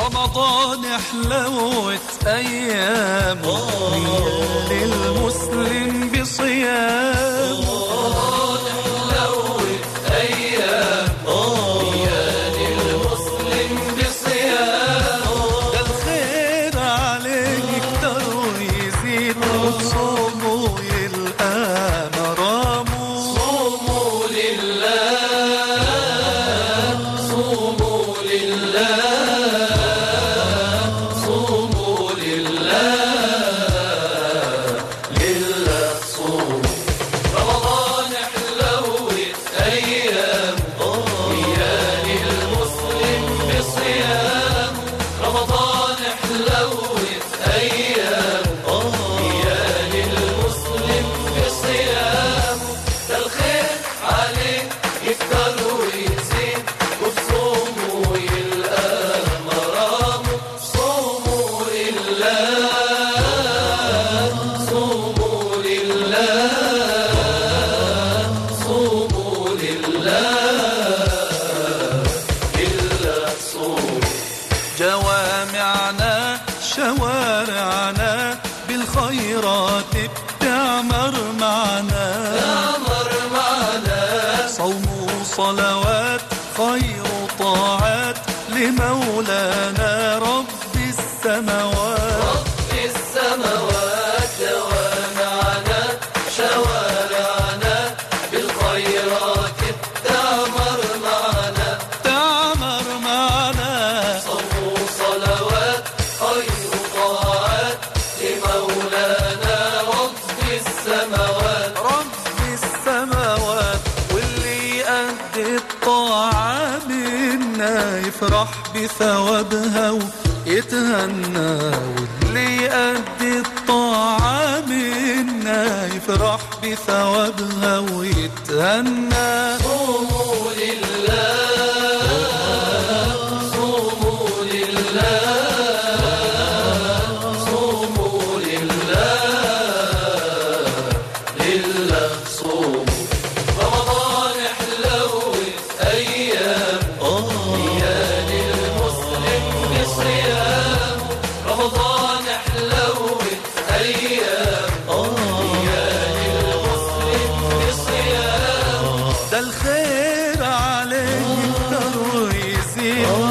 رمضان حلوة أيامه نيال المسلم بصيام ده الخير عليه يكتر ويزيد وتصوموا يلقى مرامه صوموا جوامعنا شوارعنا بالخيرات بتعمر معنا تعمر معنا صوم وصلوات خير طاعات لمولانا رب السماوات رب السماوات جوامعنا شوارعنا بالخيرات تعمر معنا تعمر معنا صوم صلوات خير طاعات لمولانا رب السماوات رب السماوات واللي قد الطاعة منا يفرح بثوابها ويتهنى واللي قد الطاعة منا يفرح بثوابها ويتهنى صوموا ده الخير عليه يكتر ويزيد